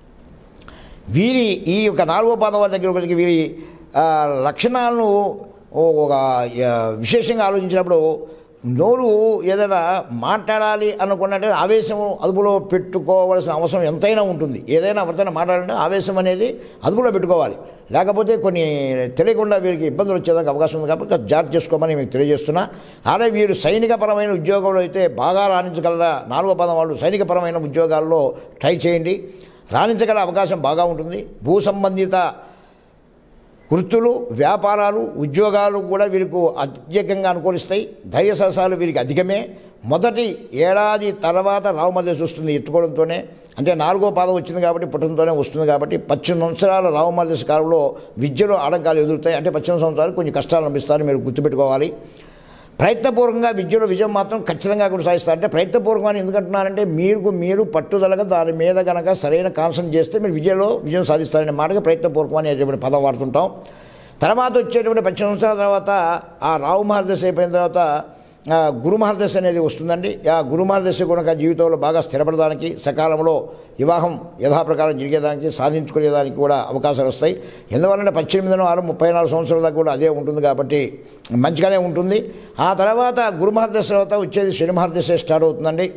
వీరి ఈ యొక్క నాలుగో పాదం వారి దగ్గర వచ్చి వీరి ఆ, లక్షణాలను ఓ- ఒక ఆ, విశేషంగా ఆలోచించినప్పుడు నోరు ఏదైనా మాట్లాడాలి అనుకున్నట్టు ఆవేశం అదుపులో పెట్టుకోవాల్సిన అవసరం ఎంతైనా ఉంటుంది ఏదైనా ఎవరితోనే మాట్లాడాలంటే ఆవేశం అనేది అదుపులో పెట్టుకోవాలి లేకపోతే కొన్ని తెలియకుండా వీరికి ఇబ్బందులు వచ్చేదానికి అవకాశం ఉంది కాబట్టి కొంచెం జాగ్రత్త చేసుకోమని మీకు తెలియజేస్తున్నా అలాగే వీరు సైనికపరమైన ఉద్యోగంలో అయితే బాగా రాణించగలరా నాలుగో పదం వాళ్ళు సైనికపరమైన ఉద్యోగాల్లో ట్రై చేయండి రాణించగల అవకాశం బాగా ఉంటుంది భూ సంబంధిత వృత్తులు వ్యాపారాలు ఉద్యోగాలు కూడా వీరికి అత్యధికంగా అనుకూలిస్తాయి ధైర్య సాహసాలు వీరికి అధికమే మొదటి ఏడాది తర్వాత రావుమల్లేసి వస్తుంది ఎత్తుకోవడంతోనే అంటే నాలుగో పాదం వచ్చింది కాబట్టి పుట్టడంతోనే వస్తుంది కాబట్టి పద్దెనిమిది సంవత్సరాల రావుమల్లేసి కాలంలో విద్యలో ఆటంకాలు ఎదురుతాయి అంటే పద్దెనిమిది సంవత్సరాలు కొంచెం కష్టాలు అనిపిస్తారని మీరు గుర్తుపెట్టుకోవాలి ప్రయత్నపూర్వకంగా విద్యలో విజయం మాత్రం ఖచ్చితంగా కొనసాగిస్తారు అంటే ప్రయత్నపూర్వకంగా ఎందుకంటున్నారంటే మీరు మీరు పట్టుదలగా దాని మీద కనుక సరైన కాన్సన్ చేస్తే మీరు విజయంలో విజయం సాధిస్తారనే మాటగా ప్రయత్నపూర్వకం అనేటువంటి పదం వాడుతుంటాం తర్వాత వచ్చేటువంటి పద్దెనిమిది సంవత్సరాల తర్వాత ఆ రావు మహర్దశ అయిపోయిన తర్వాత ఆ, గురు మహర్దశ అనేది వస్తుందండి ఆ గురు మహర్దశ కనుక జీవితంలో బాగా స్థిరపడడానికి సకాలంలో వివాహం యథాప్రకారం జరిగేదానికి సాధించుకునేదానికి కూడా అవకాశాలు వస్తాయి ఎందువల్లంటే పద్దెనిమిది ఆరు ముప్పై నాలుగు సంవత్సరాల దాకా కూడా అదే ఉంటుంది కాబట్టి మంచిగానే ఉంటుంది ఆ తర్వాత గురు మహర్దశ తర్వాత వచ్చేది శని మహర్దశ స్టార్ట్ అవుతుందండి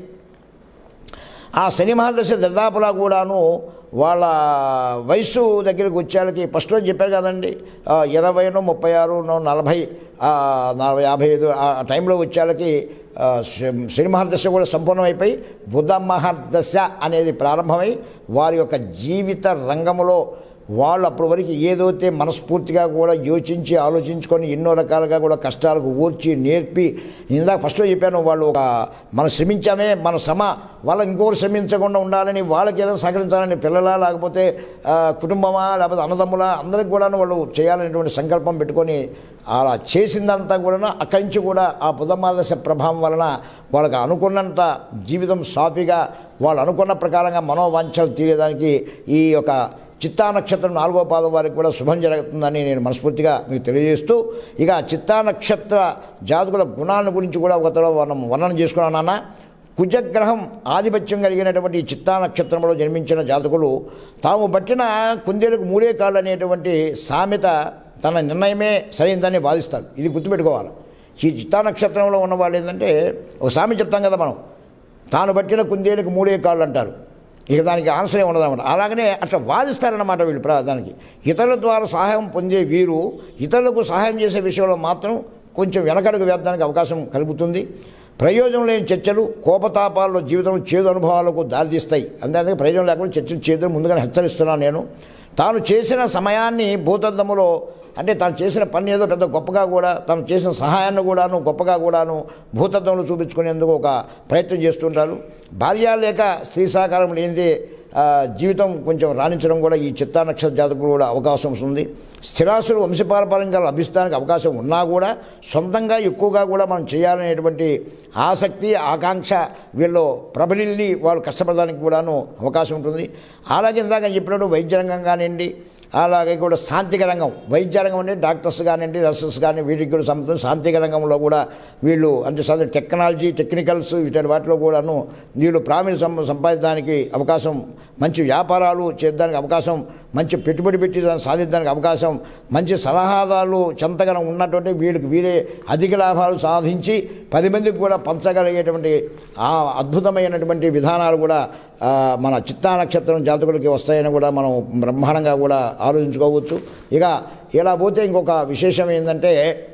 ఆ శని మహర్దశ దరిదాపులా కూడాను వాళ్ళ వయస్సు దగ్గరికి వచ్చేళ్ళకి ఫస్ట్ రోజు చెప్పారు కదండి ఆ, ఇరవైను ముప్పై ఆరును నలభై ఆ, నలభై యాభై ఐదు ఆ టైంలో వచ్చేళ్ళకి ఆ, శ- శని మహర్దశ కూడా సంపూర్ణమైపోయి బుధ మహర్దశ అనేది ప్రారంభమై వారి యొక్క జీవిత రంగంలో వాళ్ళు అప్పటి వరకు ఏదైతే మనస్ఫూర్తిగా కూడా యోచించి ఆలోచించుకొని ఎన్నో రకాలుగా కూడా కష్టాలకు ఓర్చి నేర్పి ఇందాక ఫస్ట్లో చెప్పాను వాళ్ళు ఒక మనం శ్రమించామే మన శ్రమ వాళ్ళ ఇంకోరు శ్రమించకుండా ఉండాలని వాళ్ళకి ఏదో సహకరించాలని పిల్లల లేకపోతే ఆ, కుటుంబమా లేకపోతే అన్నదమ్ముల అందరికి కూడా వాళ్ళు చేయాలనేటువంటి సంకల్పం పెట్టుకొని అలా చేసిందంతా కూడా అక్కడి నుంచి కూడా ఆ బుధమాదశ ప్రభావం వలన వాళ్ళకి అనుకున్నంత జీవితం సాఫీగా వాళ్ళు అనుకున్న ప్రకారంగా మనోవాంఛలు తీరేదానికి ఈ యొక్క చిత్తా నక్షత్రం నాలుగో పాదం వారికి కూడా శుభం జరుగుతుందని నేను మనస్ఫూర్తిగా మీకు తెలియజేస్తూ ఇక చిత్తా నక్షత్ర జాతకుల గుణాలను గురించి కూడా ఒక తరం మనం వర్ణన చేసుకున్నాను నాన్న కుజగ్రహం ఆధిపత్యం కలిగినటువంటి ఈ చిత్తా నక్షత్రంలో జన్మించిన జాతకులు తాము పట్టిన కుందేలకు మూడే కాళ్ళు అనేటువంటి సామెత తన నిర్ణయమే సరైనదని వాదిస్తారు ఇది గుర్తుపెట్టుకోవాలి ఈ చిత్తా నక్షత్రంలో ఉన్న వాళ్ళు ఏంటంటే ఒక సామెత చెప్తాం కదా మనం తాను పట్టిన కుందేలకు మూడే కాళ్ళు అంటారు ఇక దానికి ఆన్సర్ ఏమి ఉండదన్నమాట అలాగనే అట్లా వాదిస్తారన్నమాట వీళ్ళు ప్ర- దానికి ఇతరుల ద్వారా సహాయం పొందే వీరు ఇతరులకు సహాయం చేసే విషయంలో మాత్రం కొంచెం వెనకడుగు వేయడానికి అవకాశం కలుగుతుంది ప్రయోజనం లేని చర్చలు కోపతాపాల్లో జీవితంలో చేదు అనుభవాలకు దారితీస్తాయి అంతే ప్రయోజనం లేకుండా చర్చలు చేతులు ముందుగానే హెచ్చరిస్తున్నాను నేను తాను చేసిన సమయాన్ని భూతద్దములో అంటే తాను చేసిన పని ఏదో పెద్ద గొప్పగా కూడా తాను చేసిన సహాయాన్ని కూడాను గొప్పగా కూడాను భూతత్వంలో చూపించుకునేందుకు ఒక ప్రయత్నం చేస్తుంటారు భార్య లేక స్త్రీ సహకారం లేనిదే ఆ, జీవితం కొంచెం రాణించడం కూడా ఈ చిత్తా నక్షత్ర జాతకులు కూడా అవకాశం ఉంది స్థిరాస్తులు వంశపారపర్యంగా లభిస్తానికి అవకాశం ఉన్నా కూడా సొంతంగా ఎక్కువగా కూడా మనం చేయాలనేటువంటి ఆసక్తి ఆకాంక్ష వీళ్ళు ప్రబలిల్లి వాళ్ళు కష్టపడడానికి కూడాను అవకాశం ఉంటుంది అలాగే ఇందాక చెప్పినట్టు వైద్య రంగం కానివ్వండి అలాగే కూడా శాంతిక రంగం వైద్య రంగం అంటే డాక్టర్స్ కానివ్వండి నర్సెస్ కానీ వీటికి కూడా సంబంధించిన శాంతిక రంగంలో కూడా వీళ్ళు అంటే సద టెక్నాలజీ టెక్నికల్స్ ఇటువంటి వాటిలో కూడాను వీళ్ళు ప్రావీణ్యం సం సంపాదించడానికి అవకాశం మంచి వ్యాపారాలు చేయడానికి అవకాశం మంచి పెట్టుబడి పెట్టి దాన్ని సాధించడానికి అవకాశం మంచి సలహాదారులు చెంతగనం ఉన్నటువంటి వీళ్ళకి వీరే అధిక లాభాలు సాధించి పది మందికి కూడా పంచగలిగేటువంటి ఆ అద్భుతమైనటువంటి విధానాలు కూడా ఆ, మన చిత్తా నక్షత్రం జాతకులకి వస్తాయని కూడా మనం బ్రహ్మాండంగా కూడా ఆలోచించుకోవచ్చు ఇక ఇలా పోతే ఇంకొక విశేషం ఏంటంటే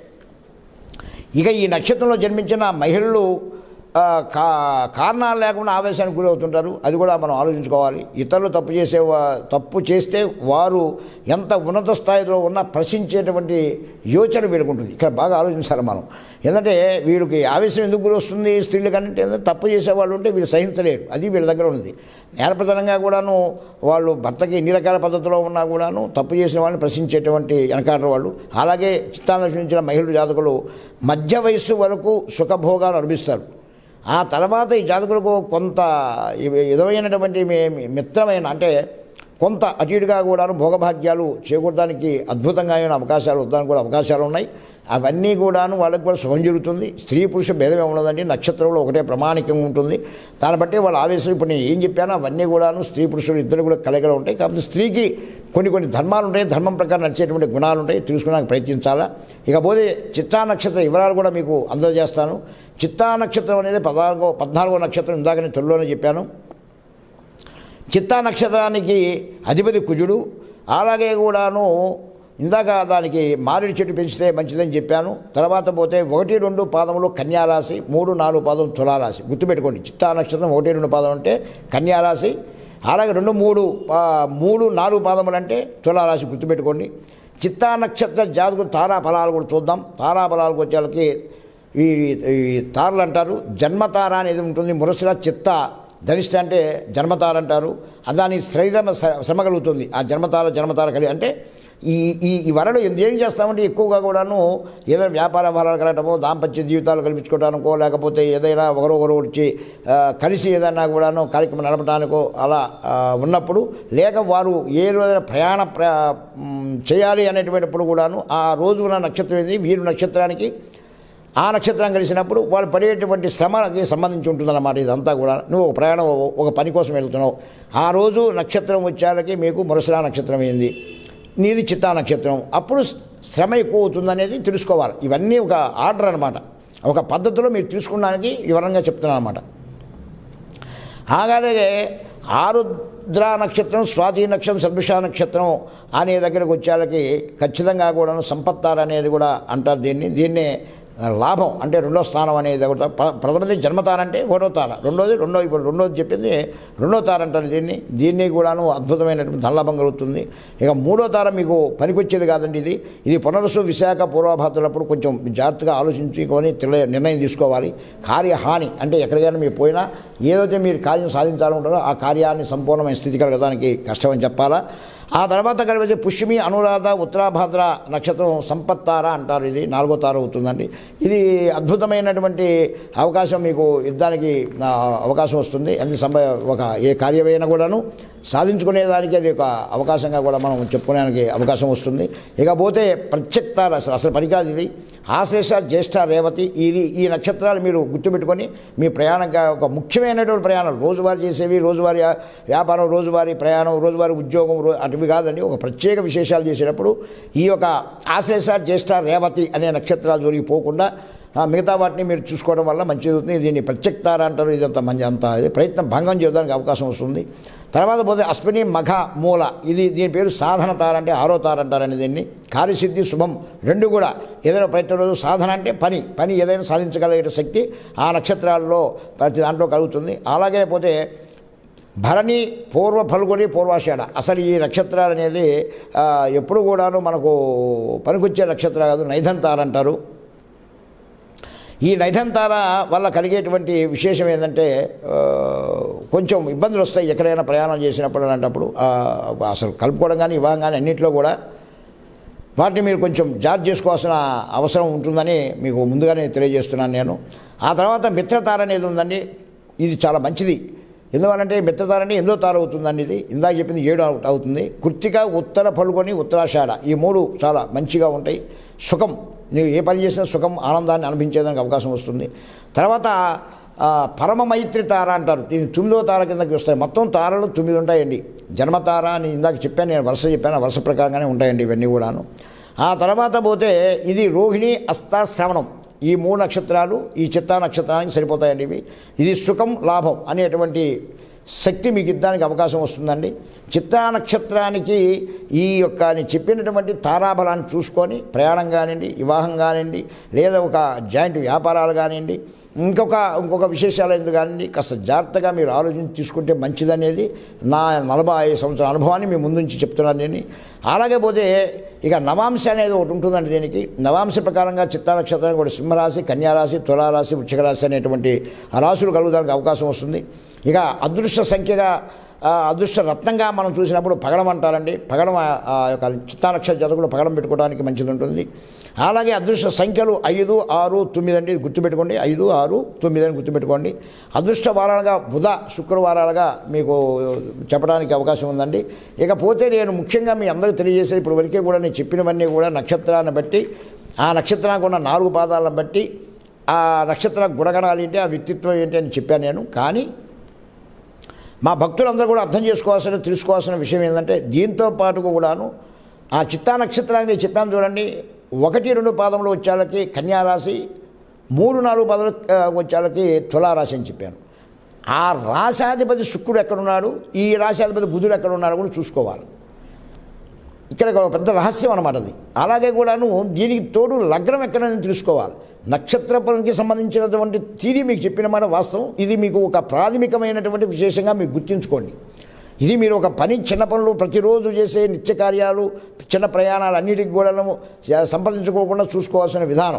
ఇక ఈ నక్షత్రంలో జన్మించిన మహిళలు ఆ, కా కారణాలు లేకుండా ఆవేశానికి గురవుతుంటారు అది కూడా మనం ఆలోచించుకోవాలి ఇతరులు తప్పు చేసే వా- తప్పు చేస్తే వారు ఎంత ఉన్నత స్థాయిలో ఉన్నా ప్రశ్నించేటువంటి యోచన వీళ్ళకు ఉంటుంది ఇక్కడ బాగా ఆలోచించాలి మనం ఎందుకంటే వీళ్ళకి ఆవేశం ఎందుకు గురి వస్తుంది స్త్రీలు కంటే ఏంటంటే తప్పు చేసేవాళ్ళు ఉంటే వీళ్ళు సహించలేరు అది వీళ్ళ దగ్గర ఉంది నేరప్రధానంగా కూడాను వాళ్ళు భర్తకి ఎన్ని రకాల పద్ధతిలో ఉన్నా కూడాను తప్పు చేసిన వాళ్ళని ప్రశ్నించేటువంటి వెనకాట వాళ్ళు అలాగే చిత్తాన్ని చూపించిన మహిళలు జాతకులు మధ్య వయస్సు వరకు సుఖభోగాలు అనుభవిస్తారు ఆ తర్వాత ఈ జాతకులకు కొంత ఇవి విధమైనటువంటి మీ- మీ మిత్రమైన అంటే కొంత అటు ఇటుగా కూడా భోగభాగ్యాలు చేకూరడానికి అద్భుతంగా అయిన అవకాశాలు వద్దానికి కూడా అవకాశాలు ఉన్నాయి అవన్నీ కూడాను వాళ్ళకి కూడా శుభం జరుగుతుంది స్త్రీ పురుష భేదం ఉండదండి నక్షత్రంలో ఒకటే ప్రమాణికంగా ఉంటుంది దాన్ని బట్టి వాళ్ళ ఆవేశం ఇప్పుడు నేను ఏం చెప్పానో అవన్నీ కూడాను స్త్రీ పురుషులు ఇద్దరు కూడా కలగలు ఉంటాయి కాకపోతే స్త్రీకి కొన్ని కొన్ని ధర్మాలు ఉంటాయి ధర్మం ప్రకారం నడిచేటువంటి గుణాలు ఉంటాయి తెలుసుకోవడానికి ప్రయత్నించాలా ఇకపోతే చిత్తా నక్షత్ర వివరాలు కూడా మీకు అందజేస్తాను చిత్తా నక్షత్రం అనేది పద్నాలుగో పద్నాలుగో నక్షత్రం ఇందాక నేను తొలిలోనే చెప్పాను చిత్తా నక్షత్రానికి అధిపతి కుజుడు అలాగే కూడాను ఇందాక దానికి మామిడి చెట్టు పెంచితే మంచిదని చెప్పాను తర్వాత పోతే ఒకటి రెండు పాదములు కన్యారాశి మూడు నాలుగు పాదం తులారాశి గుర్తుపెట్టుకోండి చిత్తా నక్షత్రం ఒకటి రెండు పాదం అంటే కన్యారాశి అలాగే రెండు మూడు ఆ, మూడు నాలుగు పాదములు అంటే తులారాశి గుర్తుపెట్టుకోండి చిత్తా నక్షత్ర జాతకు తారా ఫలాలు కూడా చూద్దాం తారా ఫలాలకు వచ్చేళ్ళకి ఈ ఈ తారలు అంటారు జన్మతార అనేది ఉంటుంది మురసిల చిత్త ధనిష్ట అంటే జన్మతార అంటారు దాని శ్రీరమ శ్రమ కలుగుతుంది ఆ జన్మతార జన్మతార కలిగి అంటే ఈ ఈ ఈ వరలు ఏం చేస్తామంటే ఎక్కువగా కూడాను ఏదైనా వ్యాపార వ్యవహారాలు కలగటమో దాంపత్య జీవితాలు కల్పించుకోవడానికో లేకపోతే ఏదైనా ఒకరొకరు వచ్చి ఆ, కలిసి ఏదైనా కూడాను కార్యక్రమం నడపడానికో అలా ఆ, ఉన్నప్పుడు లేక వారు ఏ రోజైనా ప్రయాణ ప్ర మ్, చేయాలి అనేటువంటిప్పుడు కూడాను ఆ రోజు ఉన్న నక్షత్రం ఇది వీరు నక్షత్రానికి ఆ నక్షత్రం కలిసినప్పుడు వాళ్ళు పడేటువంటి శ్రమకి సంబంధించి ఉంటుందన్నమాట ఇదంతా కూడా నువ్వు ఒక ప్రయాణం ఒక పని కోసం వెళ్తున్నావు ఆ రోజు నక్షత్రం వచ్చేళ్ళకి మీకు మురసరా నక్షత్రం అయింది నీది చిత్తా నక్షత్రం అప్పుడు శ్రమ ఎక్కువ అవుతుందనేది తెలుసుకోవాలి ఇవన్నీ ఒక ఆర్డర్ అనమాట ఒక పద్ధతిలో మీరు తీసుకున్నానికి వివరంగా చెప్తున్నాను అనమాట అలాగే ఆరుద్ర నక్షత్రం స్వాతి నక్షత్రం సద్భిష నక్షత్రం అనే దగ్గరకు వచ్చేళ్ళకి ఖచ్చితంగా కూడా సంపత్తార అనేది కూడా అంటారు దీన్ని దీన్నే లాభం అంటే రెండో స్థానం అనేది కూడా ప్ర- ప్రథమది జన్మతార అంటే ఒకటో తార రెండోది రెండో ఇప్పుడు రెండోది చెప్పింది రెండో తార అంటారు దీన్ని దీన్ని కూడాను అద్భుతమైనటువంటి ధనలాభం కలుగుతుంది ఇక మూడో తార మీకు పనికొచ్చేది కాదండి ఇది ఇది పునరుసు విశాఖ పూర్వభాతులప్పుడు కొంచెం జాగ్రత్తగా ఆలోచించుకొని తెల- నిర్ణయం తీసుకోవాలి కార్యహాని అంటే ఎక్కడికైనా మీరు పోయినా ఏదైతే మీరు కార్యం సాధించాలనుకుంటారో ఆ కార్యాన్ని సంపూర్ణమైన స్థితి కలగడానికి కష్టమని చెప్పాలా ఆ తర్వాత కలిపి పుష్యమి అనురాధ ఉత్తరాభాద్ర నక్షత్రం సంపత్తార అంటారు ఇది నాలుగో తార అవుతుందండి ఇది అద్భుతమైనటువంటి అవకాశం మీకు యుద్ధానికి ఆ, అవకాశం వస్తుంది అది సంభ ఒక ఏ కార్యమైనా కూడాను సాధించుకునేదానికి అది ఒక అవకాశంగా కూడా మనం చెప్పుకోవడానికి అవకాశం వస్తుంది ఇకపోతే ప్రత్యక్తార అసలు అసలు పనికాదు ఇది ఆశ్లేష జ్యేష్ఠ రేవతి ఇది ఈ నక్షత్రాలు మీరు గుర్తుపెట్టుకొని మీ ప్రయాణంగా ఒక ముఖ్యమైనటువంటి ప్రయాణాలు రోజువారీ చేసేవి రోజువారీ వ్యాపారం రోజువారీ ప్రయాణం రోజువారీ ఉద్యోగం రో- అటువి కాదండి ఒక ప్రత్యేక విశేషాలు చేసేటప్పుడు ఈ యొక్క ఆశ్లేష జ్యేష్ఠ రేవతి అనే నక్షత్రాలు జోలికి పోకుండా ఆ, మిగతా వాటిని మీరు చూసుకోవడం వల్ల మంచిది అవుతుంది దీన్ని ప్రత్యక్తార అంటారు ఇదంతా మంచి అంత ఇది ప్రయత్నం భంగం చేయడానికి అవకాశం వస్తుంది తర్వాత పోతే అశ్విని మఘ మూల ఇది దీని పేరు సాధన తార అంటే ఆరో తార అంటారని దీన్ని కార్యసిద్ధి శుభం రెండు కూడా ఏదైనా ప్రయత్నం రోజు సాధన అంటే పని పని ఏదైనా సాధించగలిగే శక్తి ఆ నక్షత్రాల్లో ప్రతి దాంట్లో కలుగుతుంది అలాగే పోతే భరణి పూర్వ ఫల్గుని పూర్వాషాఢ అసలు ఈ నక్షత్రాలు అనేది ఆ, ఎప్పుడు కూడాను మనకు పనికొచ్చే నక్షత్రాలు కాదు నైధంతార అంటారు ఈ నైధంతార వల్ల కలిగేటువంటి విశేషం ఏంటంటే ఆ, కొంచెం ఇబ్బందులు వస్తాయి ఎక్కడైనా ప్రయాణం చేసినప్పుడు అలాంటప్పుడు ఆ, అసలు కలుపుకోవడం కానీ ఇవ్వడం కానీ అన్నింటిలో కూడా వాటిని మీరు కొంచెం జాగ్రత్త చేసుకోవాల్సిన అవసరం ఉంటుందని మీకు ముందుగానే తెలియజేస్తున్నాను నేను ఆ తర్వాత మిత్రతార అనేది ఉందండి ఇది చాలా మంచిది ఎందువల్లంటే మిత్రతార అంటే ఎందో తార అవుతుందండి ఇది ఇందాక చెప్పింది ఏడు అవుట్ అవుతుంది కృత్తిక ఉత్తర పలుకొని ఉత్తరాషాఢ ఈ మూడు చాలా మంచిగా ఉంటాయి సుఖం నీవు ఏ పని చేసినా సుఖం ఆనందాన్ని అనుభవించేదానికి అవకాశం వస్తుంది తర్వాత ఆ, పరమ మైత్రి తార అంటారు దీని తొమ్మిదో తార కిందకి వస్తాయి మొత్తం తారలు తొమ్మిది ఉంటాయండి జన్మతార అని ఇందాక చెప్పాను నేను వరుస చెప్పాను ఆ వరుస ప్రకారంగానే ఉంటాయండి ఇవన్నీ కూడాను ఆ తర్వాత పోతే ఇది రోహిణి అస్త శ్రవణం ఈ మూడు నక్షత్రాలు ఈ చిత్తా నక్షత్రానికి సరిపోతాయండి ఇవి ఇది సుఖం లాభం అనేటువంటి శక్తి మీకు ఇద్దానికి అవకాశం వస్తుందండి చిత్తా నక్షత్రానికి ఈ యొక్క నేను చెప్పినటువంటి తారాబలాన్ని చూసుకొని ప్రయాణం కానివ్వండి వివాహం కానివ్వండి లేదా ఒక జాయింట్ వ్యాపారాలు కానివ్వండి ఇంకొక ఇంకొక విశేషాలు ఎందుకు కానివ్వండి కాస్త జాగ్రత్తగా మీరు ఆలోచించి తీసుకుంటే మంచిదనేది నా నలభై ఐదు సంవత్సరాల అనుభవాన్ని మీ ముందు నుంచి చెప్తున్నాను నేను అలాగే పోతే ఇక నవాంశ అనేది ఒకటి ఉంటుందండి దీనికి నవాంశ ప్రకారంగా చిత్తా నక్షత్రానికి కూడా సింహరాశి కన్యారాశి తులారాశి వృక్షిక రాశి అనేటువంటి ఆ రాశులు కలుగుదానికి అవకాశం వస్తుంది ఇక అదృష్ట సంఖ్యగా ఆ, అదృష్ట రత్నంగా మనం చూసినప్పుడు పగడం అంటారండి పగడం ఆ ఆ యొక్క చిత్తానక్షత్ర జాతకులు పగడం పెట్టుకోవడానికి మంచిది ఉంటుంది అలాగే అదృష్ట సంఖ్యలు ఐదు ఆరు తొమ్మిది అండి గుర్తుపెట్టుకోండి ఐదు ఆరు తొమ్మిది అని గుర్తుపెట్టుకోండి అదృష్ట వారాలుగా బుధ శుక్రవారాలుగా మీకు చెప్పడానికి అవకాశం ఉందండి ఇకపోతే నేను ముఖ్యంగా మీ అందరికీ తెలియజేసేది ఇప్పుడు వరకే కూడా నేను చెప్పినవన్నీ కూడా నక్షత్రాన్ని బట్టి ఆ నక్షత్రానికి ఉన్న నాలుగు పాదాలను బట్టి ఆ నక్షత్ర గుణగణాలు ఏంటి ఆ వ్యక్తిత్వం ఏంటి అని చెప్పాను నేను కానీ మా భక్తులందరూ కూడా అర్థం చేసుకోవాల్సిన తెలుసుకోవాల్సిన విషయం ఏంటంటే దీంతో పాటు కూడాను ఆ చిత్తా నక్షత్రాన్ని నేను చెప్పాను చూడండి ఒకటి రెండు పాదంలో వచ్చేళ్ళకి కన్యారాశి మూడు నాలుగు పాదాలు ఆ, వచ్చేళ్ళకి తులారాశి అని చెప్పాను ఆ రాశాధిపతి శుక్రుడు ఎక్కడున్నాడు ఈ రాశాధిపతి బుధుడు ఎక్కడ ఉన్నాడు కూడా చూసుకోవాలి ఇక్కడ ఒక పెద్ద రహస్యం అనమాట అది అలాగే కూడాను దీనికి తోడు లగ్నం ఎక్కడని తెలుసుకోవాలి నక్షత్రపరంకి సంబంధించినటువంటి తీరి మీకు చెప్పిన మాట వాస్తవం ఇది మీకు ఒక ప్రాథమికమైనటువంటి విశేషంగా మీరు గుర్తుంచుకోండి ఇది మీరు ఒక పని చిన్న పనులు ప్రతిరోజు చేసే నిత్య కార్యాలు చిన్న ప్రయాణాలు అన్నిటికి కూడాను సంపాదించుకోకుండా చూసుకోవాల్సిన విధానం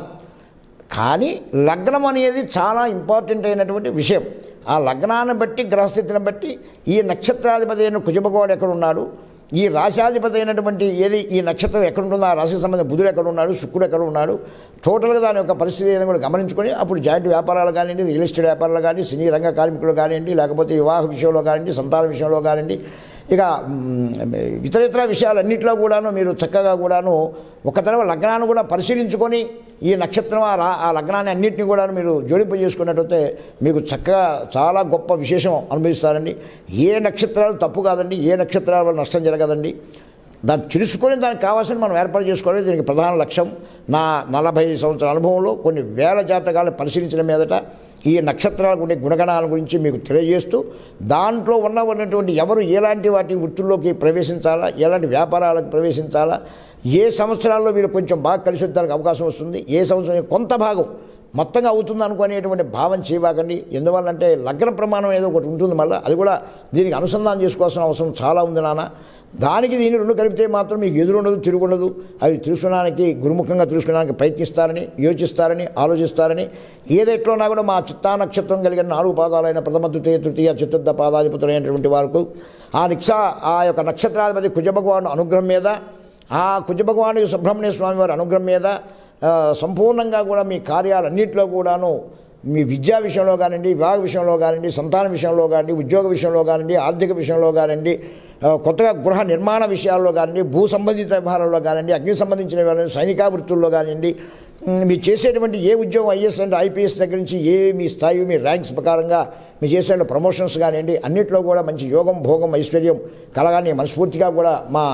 కానీ లగ్నం అనేది చాలా ఇంపార్టెంట్ అయినటువంటి విషయం ఆ లగ్నాన్ని బట్టి గ్రహస్థితిని బట్టి ఈ నక్షత్రాధిపతి అయిన కుజభగవాడు ఎక్కడ ఉన్నాడు ఈ రాశాధిపతి అయినటువంటి ఏది ఈ నక్షత్రం ఎక్కడ ఉంటుందో ఆ రాశికి సంబంధించిన బుధుడు ఎక్కడ ఉన్నాడు శుక్రుడు ఎక్కడ ఉన్నాడు టోటల్గా దాని యొక్క పరిస్థితి ఏదైనా కూడా గమనించుకొని అప్పుడు జాయింట్ వ్యాపారాలు కానివ్వండి రియల్ ఎస్టేట్ వ్యాపారాలు కానీ సినీ రంగ కార్మికులు కానివ్వండి లేకపోతే వివాహ విషయంలో కానివ్వండి సంతాన విషయంలో కానివ్వండి ఇక మ్, ఇతర ఇతర విషయాలన్నింటిలో కూడాను మీరు చక్కగా కూడాను ఒక తరవ లగ్నాన్ని కూడా పరిశీలించుకొని ఈ నక్షత్రం ఆ రా ఆ లగ్నాన్ని అన్నింటినీ కూడా మీరు జోడింపు చేసుకున్నట్టయితే మీకు చక్కగా చాలా గొప్ప విశేషం అనుభవిస్తారండి ఏ నక్షత్రాలు తప్పు కాదండి ఏ నక్షత్రాల వల్ల నష్టం జరగదండి దాన్ని తెలుసుకొని దానికి కావాల్సిన మనం ఏర్పాటు చేసుకోవడం దీనికి ప్రధాన లక్ష్యం నా నలభై సంవత్సరాల అనుభవంలో కొన్ని వేల జాతకాలు పరిశీలించిన మీదట ఈ నక్షత్రాలకు ఉండే గుణగణాల గురించి మీకు తెలియజేస్తూ దాంట్లో ఉన్న ఉన్నటువంటి ఎవరు ఎలాంటి వాటి వృత్తుల్లోకి ప్రవేశించాలా ఎలాంటి వ్యాపారాలకు ప్రవేశించాలా ఏ సంవత్సరాల్లో వీళ్ళు కొంచెం బాగా కలిసి వచ్చేదానికి అవకాశం వస్తుంది ఏ సంవత్సరం కొంత భాగం మొత్తంగా అవుతుంది అనుకునేటువంటి భావం చేయబాకండి ఎందువల్లంటే లగ్న ప్రమాణం ఏదో ఒకటి ఉంటుంది మళ్ళీ అది కూడా దీనికి అనుసంధానం చేసుకోవాల్సిన అవసరం చాలా ఉంది నాన్న దానికి దీన్ని రెండు కలిపితే మాత్రం మీకు ఎదురుండదు తిరుగుండదు అవి తెలుసుకోవడానికి గురుముఖంగా తెలుసుకోవడానికి ప్రయత్నిస్తారని యోచిస్తారని ఆలోచిస్తారని ఏదెట్లోనా కూడా మా చిత్తా నక్షత్రం కలిగిన నాలుగు పాదాలైన ప్రథమ ద్వితీయ తృతీయ చతుర్థ పాదాధిపతులైనటువంటి వారికి ఆ నిక్షా ఆ యొక్క నక్షత్రాధిపతి కుజభగవాను అనుగ్రహం మీద ఆ కుజభగవానికి సుబ్రహ్మణ్య స్వామి వారి అనుగ్రహం మీద ఆ, సంపూర్ణంగా కూడా మీ కార్యాలన్నింటిలో కూడాను మీ విద్యా విషయంలో కానివ్వండి వివాహ విషయంలో కానివ్వండి సంతాన విషయంలో కానివ్వండి ఉద్యోగ విషయంలో కానివ్వండి ఆర్థిక విషయంలో కానివ్వండి ఆ, కొత్తగా గృహ నిర్మాణ విషయాల్లో కానివ్వండి భూ సంబంధిత వ్యవహారాల్లో కానివ్వండి అగ్ని సంబంధించిన వ్యవహారాలు సైనికా వృత్తుల్లో కానివ్వండి ఉమ్, మీరు చేసేటువంటి ఏ ఉద్యోగం ఐఎస్ అండ్ ఐపీఎస్ దగ్గర నుంచి ఏ మీ స్థాయి మీ ర్యాంక్స్ ప్రకారంగా మీరు చేసే ప్రమోషన్స్ కానివ్వండి అన్నింటిలో కూడా మంచి యోగం భోగం ఐశ్వర్యం కలగాని మనస్ఫూర్తిగా కూడా మా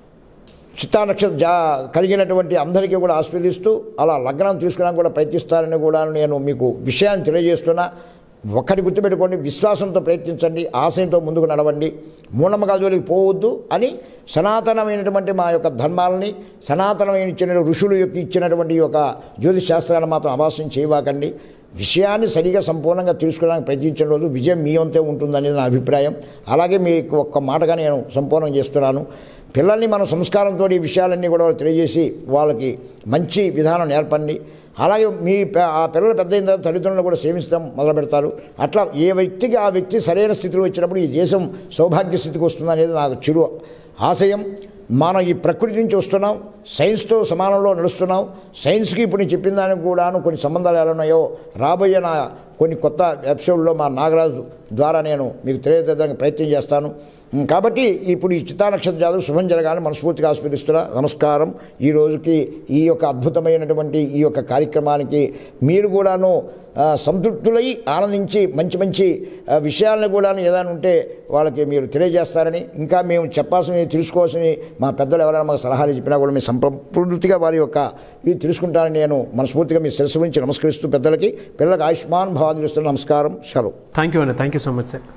చిత్తా నక్షత్ర జా కలిగినటువంటి అందరికీ కూడా ఆస్వాదిస్తూ అలా లగ్నం తీసుకోవడానికి కూడా ప్రయత్నిస్తారని కూడా నేను మీకు విషయాన్ని తెలియజేస్తున్నా ఒక్కటి గుర్తుపెట్టుకోండి విశ్వాసంతో ప్రయత్నించండి ఆశయంతో ముందుకు నడవండి మూఢనమ్మకాల జోలికి పోవద్దు అని సనాతనమైనటువంటి మా యొక్క ధర్మాలని సనాతనమైన ఇచ్చిన ఋషులు యొక్క ఇచ్చినటువంటి ఈ యొక్క జ్యోతిష్ శాస్త్రాన్ని మాత్రం అభాసం చేయబాకండి విషయాన్ని సరిగా సంపూర్ణంగా తెలుసుకోవడానికి ప్రయత్నించిన రోజు విజయం మీ వంతే ఉంటుందనేది నా అభిప్రాయం అలాగే మీకు ఒక్క మాటగా నేను సంపూర్ణం చేస్తున్నాను పిల్లల్ని మనం సంస్కారంతో ఈ విషయాలన్నీ కూడా వాళ్ళకి తెలియజేసి వాళ్ళకి మంచి విధానం నేర్పండి అలాగే మీ ప- ఆ పిల్లలు పెద్ద అయిన తర్వాత తల్లిదండ్రులు కూడా సేవిస్తాం మొదలు పెడతారు అట్లా ఏ వ్యక్తికి ఆ వ్యక్తి సరైన స్థితిలో వచ్చినప్పుడు ఈ దేశం సౌభాగ్య స్థితికి వస్తుంది అనేది నాకు చిరు ఆశయం మనం ఈ ప్రకృతి నుంచి వస్తున్నాం సైన్స్తో సమానంలో నడుస్తున్నాం సైన్స్కి ఇప్పుడు నేను చెప్పిన దానికి కూడాను కొన్ని సంబంధాలు ఎలా ఉన్నాయో రాబోయే నా కొన్ని కొత్త ఎపిసోడ్లో మా నాగరాజు ద్వారా నేను మీకు తెలియజేయడానికి ప్రయత్నం చేస్తాను ఉమ్, కాబట్టి ఇప్పుడు ఈ చిత్తా నక్షత్ర జాతర శుభం జరగాలని మనస్ఫూర్తిగా ఆస్వాదిస్తున్నా నమస్కారం ఈ రోజుకి ఈ యొక్క అద్భుతమైనటువంటి ఈ యొక్క కార్యక్రమానికి మీరు కూడాను ఆ, సంతృప్తులై ఆనందించి మంచి మంచి ఆ, విషయాలను కూడా ఏదైనా ఉంటే వాళ్ళకి మీరు తెలియజేస్తారని ఇంకా మేము చెప్పాల్సినవి తెలుసుకోవాల్సినవి మా పెద్దలు ఎవరైనా మాకు సలహాలు చెప్పినా కూడా మేము సంపూర్తిగా వారి యొక్క ఇది తెలుసుకుంటానని నేను మనస్ఫూర్తిగా మీ శిరస్సు నుంచి నమస్కరిస్తూ పెద్దలకి పిల్లలకు ఆయుష్మాన్ భావాదిస్తున్న నమస్కారం సెలవు థ్యాంక్ యూ అండి thank you so much sir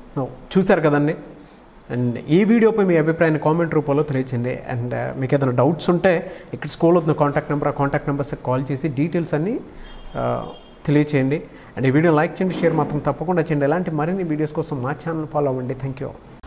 చూశారు కదండి అండ్ ఈ వీడియోపై మీ అభిప్రాయాన్ని కామెంట్ రూపంలో తెలియచేయండి అండ్ మీకు ఏదైనా డౌట్స్ ఉంటే ఇక్కడ స్కూల్ అవుతున్న కాంటాక్ట్ నెంబర్ ఆ కాంటాక్ట్ నెంబర్స్కి కాల్ చేసి డీటెయిల్స్ అన్నీ ఆ, తెలియచేయండి అండ్ ఈ వీడియో లైక్ చేయండి షేర్ మాత్రం తప్పకుండా చేయండి ఇలాంటి మరిన్ని వీడియోస్ కోసం మా ఛానల్ ఫాలో అవ్వండి థ్యాంక్ యూ